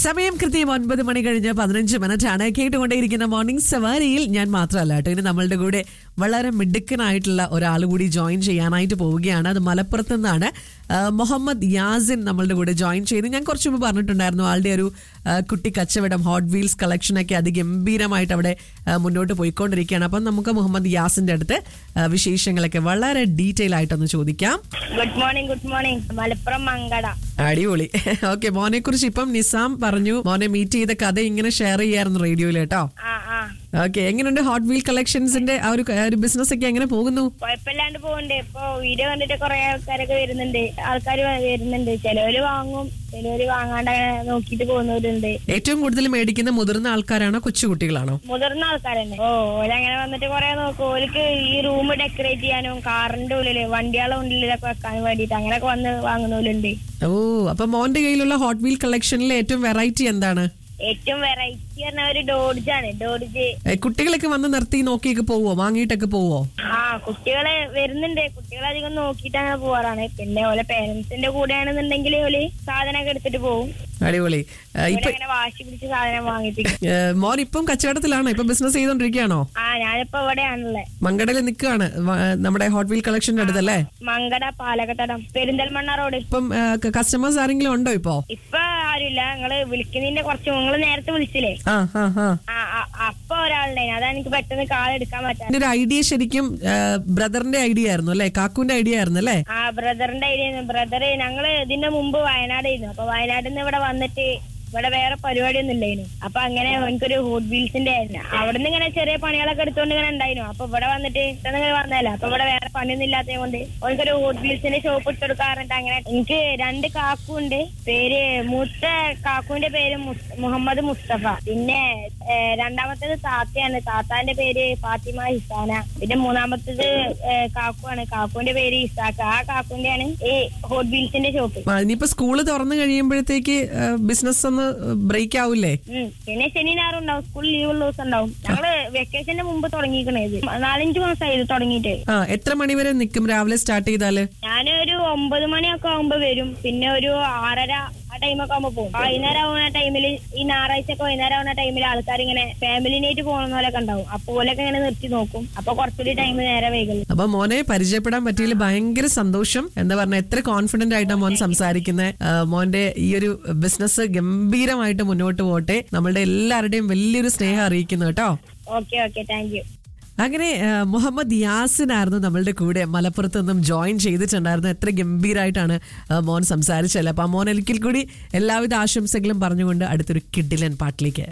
സമയം കൃത്യം ഒൻപത് മണി കഴിഞ്ഞ് പതിനഞ്ച് മിനിറ്റ് ആണ് കേട്ടുകൊണ്ടേയിരിക്കുന്ന മോർണിംഗ് സവാരിയിൽ ഞാൻ മാത്രമല്ല കേട്ടോ ഇനി നമ്മളുടെ കൂടെ വളരെ മിടുക്കനായിട്ടുള്ള ഒരാൾ കൂടി ജോയിൻ ചെയ്യാനായിട്ട് പോവുകയാണ് അത് മലപ്പുറത്ത് നിന്നാണ് ആ, മുഹമ്മദ് യാസിൻ നമ്മളുടെ കൂടെ ജോയിൻ ചെയ്ത് ഞാൻ കുറച്ച് മുമ്പ് പറഞ്ഞിട്ടുണ്ടായിരുന്നു ആളുടെ ഒരു ആ, കുട്ടി കച്ചവടം ഹോട്ട് വീൽസ് കളക്ഷനൊക്കെ അതിഗംഭീരമായിട്ട് അവിടെ ആ, മുന്നോട്ട് പോയിക്കൊണ്ടിരിക്കുകയാണ് അപ്പം നമുക്ക് മുഹമ്മദ് യാസിന്റെ അടുത്ത് ആ, വിശേഷങ്ങളൊക്കെ വളരെ ഡീറ്റെയിൽ ആയിട്ടൊന്ന് ചോദിക്കാം good morning good morning Malappuram Mankada അടിപൊളി ഓക്കെ മോനെ കുറിച്ച് ഇപ്പം നിസാം പറഞ്ഞു മോനെ മീറ്റ് ചെയ്ത കഥ ഇങ്ങനെ ഷെയർ ചെയ്യായിരുന്നു റേഡിയോയിൽ കേട്ടോ ആ ആ ഓക്കെ എങ്ങനെയുണ്ട് ഹോട്ട് വീൽ കളക്ഷൻസിന്റെ ആ ഒരു ആ ഒരു ബിസിനസ് ഒക്കെ എങ്ങനെ പോകുന്നു കുഴപ്പമില്ലാണ്ട് പോകുന്നുണ്ട് ഇപ്പൊ വീഡിയോ കണ്ടിട്ട് കുറെ ആൾക്കാരൊക്കെ വരുന്നുണ്ട് ആൾക്കാർ വരുന്നുണ്ട് ചിലവര് വാങ്ങും ചിലവര് വാങ്ങാണ്ട് അങ്ങനെ നോക്കിട്ട് പോകുന്നവരുണ്ട് ഏറ്റവും കൂടുതൽ മേടിക്കുന്ന മുതിർന്ന ആൾക്കാരാണോ കൊച്ചുകുട്ടികളാണോ മുതിർന്ന ആൾക്കാരന്നെ ഓ ഓരങ്ങനെ വന്നിട്ട് കുറെ നോക്കും ഓർക്ക് ഈ റൂം ഡെക്കറേറ്റ് ചെയ്യാനും കാറിന്റെ ഉള്ളില് വണ്ടികളുടെ ഉള്ളിലൊക്കെ വെക്കാനും വേണ്ടിട്ട് അങ്ങനെയൊക്കെ വന്ന് വാങ്ങുന്നവരുണ്ട് ഓ അപ്പൊ മോന്റെ കയ്യിലുള്ള ഹോട്ട് വീൽ കളക്ഷനിലെ ഏറ്റവും വെറൈറ്റി എന്താണ് ഏറ്റവും വെറൈറ്റി പറഞ്ഞ ഒരു ഡോഡ്ജ് ആണ് ഡോഡ്ജ് ഏ, കുട്ടികളൊക്കെ വന്ന് നിർത്തി നോക്കിയൊക്കെ പോവോ വാങ്ങിയിട്ടൊക്കെ പോവോ ആ കുട്ടികളെ വരുന്നുണ്ട് കുട്ടികളെ അധികം നോക്കിയിട്ട് അങ്ങനെ പോവാറാണ് പിന്നെ ഓലെ പേരൻസിന്റെ കൂടെയാണെന്നുണ്ടെങ്കിൽ ഓല് സാധനമൊക്കെ എടുത്തിട്ട് പോകും അടിപൊളി ഏ, ഇപ്പൊ അങ്ങനെ വാശി പിടിച്ച് സാധനം വാങ്ങിപ്പിക്കും ഏ, മോൻ ഇപ്പം കച്ചവടത്തിലാണോ ഇപ്പൊ ബിസിനസ് ചെയ്തോണ്ടിരിക്കുകയാണോ ആ ഞാനിപ്പോ ഇവിടെയാണല്ലേ മങ്കടയിൽ നിൽക്കുകയാണ് നമ്മുടെ ഹോട്ട് വീൽ കളക്ഷന്റെ അടുത്തല്ലേ മങ്കട പാലക്കത്തടം പെരിന്തൽമണ്ണ റോഡ് ഇപ്പം കസ്റ്റമേഴ്സ് ആരെങ്കിലും ഉണ്ടോ ഇപ്പോ ഇപ്പൊ ആരുമില്ല നിങ്ങള് വിളിക്കുന്നതിന്റെ കുറച്ച് നിങ്ങള് നേരത്തെ വിളിച്ചില്ലേ ആ ആ ആ ആ ആ, അപ്പൊ ഒരാളുണ്ടായി അതാണ് എനിക്ക് പെട്ടെന്ന് കാൾ എടുക്കാൻ പറ്റാ എന്റെ ഒരു ഐഡിയ ശരിക്കും ബ്രദറിന്റെ ഐഡിയ ആയിരുന്നു അല്ലെ കാക്കുവിന്റെ ഐഡിയ ആയിരുന്നു അല്ലേ ആ ബ്രദറിന്റെ ഐഡിയ ബ്രദറ് ഞങ്ങള് ഇതിന്റെ മുമ്പ് വയനാടായിരുന്നു അപ്പൊ വയനാട്ടിൽ നിന്ന് ഇവിടെ വന്നിട്ട് ഇവിടെ വേറെ പരിപാടിയൊന്നും ഇല്ലായിരുന്നു അപ്പൊ അങ്ങനെ എനിക്കൊരു ഹോട്ട് വീൽസിന്റെ ആയിരുന്നു അവിടെ നിന്ന് ഇങ്ങനെ ചെറിയ പണികളൊക്കെ എടുത്തോണ്ട് ഇങ്ങനെ ഉണ്ടായിരുന്നു അപ്പൊ ഇവിടെ വന്നിട്ട് പെട്ടെന്ന് ഇങ്ങനെ വന്നതല്ല അപ്പൊ ഇവിടെ വേറെ പണിയൊന്നും ഇല്ലാത്തത് കൊണ്ട് എനിക്കൊരു ഹോട്ട് വീൽസിന്റെ ഷോപ്പ് ഇട്ട് കൊടുക്കാറുണ്ട് അങ്ങനെ എനിക്ക് രണ്ട് കാക്കു ഉണ്ട് പേര് മൂത്ത കാക്കുവിന്റെ പേര് മുസ്- മുഹമ്മദ് മുസ്തഫ പിന്നെ ഏഹ്, രണ്ടാമത്തേത് താത്തയാണ് താത്താന്റെ പേര് ഫാത്തിമ ഹിസാന പിന്നെ മൂന്നാമത്തേത് ഏഹ്, കാക്കുവാണ് കാക്കുവിന്റെ പേര് ഇസാഖ് ആ കാക്കുവിന്റെയാണ് ഈ ഹോട്ട് വീൽസിന്റെ ഷോപ്പ് ആ, ഇനിയിപ്പോ സ്കൂള് തുറന്നു കഴിയുമ്പോഴത്തേക്ക് ബിസിനസ് ഒന്ന് ബ്രേക്ക് ആവില്ലേ ഉം. പിന്നെ ശനി ഞായറും ഉണ്ടാവും സ്കൂൾ ലീവ് ഉള്ള ദിവസം ഉണ്ടാവും ഞങ്ങള് വെക്കേഷന്റെ മുമ്പ് തുടങ്ങിക്കണേ ഇത് നാലഞ്ച് മാസമായി ഇത് തുടങ്ങിയിട്ട് ആ എത്ര മണി വരെ നിൽക്കും രാവിലെ സ്റ്റാർട്ട് ചെയ്താല് ഞാനൊരു ഒമ്പത് മണിയൊക്കെ ആകുമ്പോ വരും പിന്നെ ഒരു ആറര ആ ടൈമൊക്കെ ആകുമ്പോ പോകും വൈകുന്നേരം ആവുന്ന ടൈമിൽ ഈ ഞായറാഴ്ച ഒക്കെ വൈകുന്നേരം ആവുന്ന ടൈമിൽ ആൾക്കാർ ഇങ്ങനെ ഫാമിലിനായിട്ട് പോകുന്ന പോലൊക്കെ ഉണ്ടാവും അപ്പൊ ഓലൊക്കെ ഇങ്ങനെ നിർത്തി നോക്കും അപ്പൊ കുറച്ചുകൂടി ടൈം നേരെ വൈകുന്നു അപ്പൊ മോനെ പരിചയപ്പെടാൻ പറ്റിയതിൽ ഭയങ്കര സന്തോഷം എന്താ പറഞ്ഞ എത്ര കോൺഫിഡന്റ് ആയിട്ടാണ് മോൻ സംസാരിക്കുന്നത് മോന്റെ ഈ ഒരു ബിസിനസ് ഗംഭീരമായിട്ട് മുന്നോട്ട് പോട്ടെ നമ്മളുടെ എല്ലാവരുടെയും വലിയൊരു സ്നേഹം അറിയിക്കുന്നു കേട്ടോ ഓക്കെ ഓക്കെ താങ്ക് യു അങ്ങനെ ആ, മുഹമ്മദ് യാസിനായിരുന്നു നമ്മളുടെ കൂടെ മലപ്പുറത്ത് നിന്നും ജോയിൻ ചെയ്തിട്ടുണ്ടായിരുന്നു എത്ര ഗംഭീരമായിട്ടാണ് ആ, മോൻ സംസാരിച്ചല്ലേ അപ്പൊ ആ മോൻ ഒരിക്കൽ കൂടി എല്ലാവിധ ആശംസകളും പറഞ്ഞുകൊണ്ട് അടുത്തൊരു കിഡിലൻ പാട്ടിലേക്ക്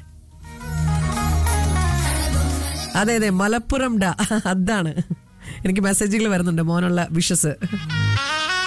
അതെ അതെ മലപ്പുറം ഡ അതാണ് എനിക്ക് മെസ്സേജുകൾ വരുന്നുണ്ട് മോനുള്ള വിഷസ്